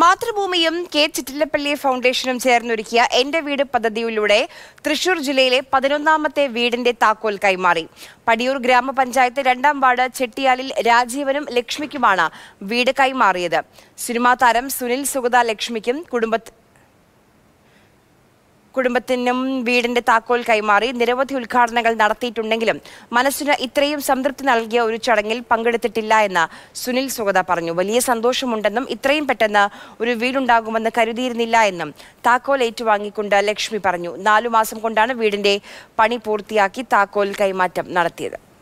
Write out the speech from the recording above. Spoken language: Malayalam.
മാതൃഭൂമിയും കെ ചിറ്റിലപ്പള്ളി ഫൗണ്ടേഷനും ചേർന്നൊരുക്കിയ എന്റെ വീട് പദ്ധതിയിലൂടെ തൃശൂർ ജില്ലയിലെ പതിനൊന്നാമത്തെ വീടിന്റെ താക്കോൽ കൈമാറി പടിയൂർ ഗ്രാമപഞ്ചായത്ത് രണ്ടാം വാർഡ് ചെട്ടിയാലിൽ രാജീവനും ലക്ഷ്മിക്കുമാണ് വീട് കൈമാറിയത് സിനിമാ താരം സുനിൽ സുഗത ലക്ഷ്മിക്കും കുടുംബ കുടുംബത്തിനും വീടിന്റെ താക്കോൽ കൈമാറി നിരവധി ഉദ്ഘാടനങ്ങൾ നടത്തിയിട്ടുണ്ടെങ്കിലും മനസ്സിന് ഇത്രയും സംതൃപ്തി നൽകിയ ഒരു ചടങ്ങിൽ പങ്കെടുത്തിട്ടില്ല എന്ന് സുനിൽ സുഗത പറഞ്ഞു വലിയ സന്തോഷമുണ്ടെന്നും ഇത്രയും പെട്ടെന്ന് ഒരു വീടുണ്ടാകുമെന്ന് കരുതിയിരുന്നില്ല എന്നും താക്കോൽ ഏറ്റുവാങ്ങിക്കൊണ്ട് ലക്ഷ്മി പറഞ്ഞു നാലു മാസം കൊണ്ടാണ് വീടിന്റെ പണി പൂർത്തിയാക്കി താക്കോൽ കൈമാറ്റം നടത്തിയത്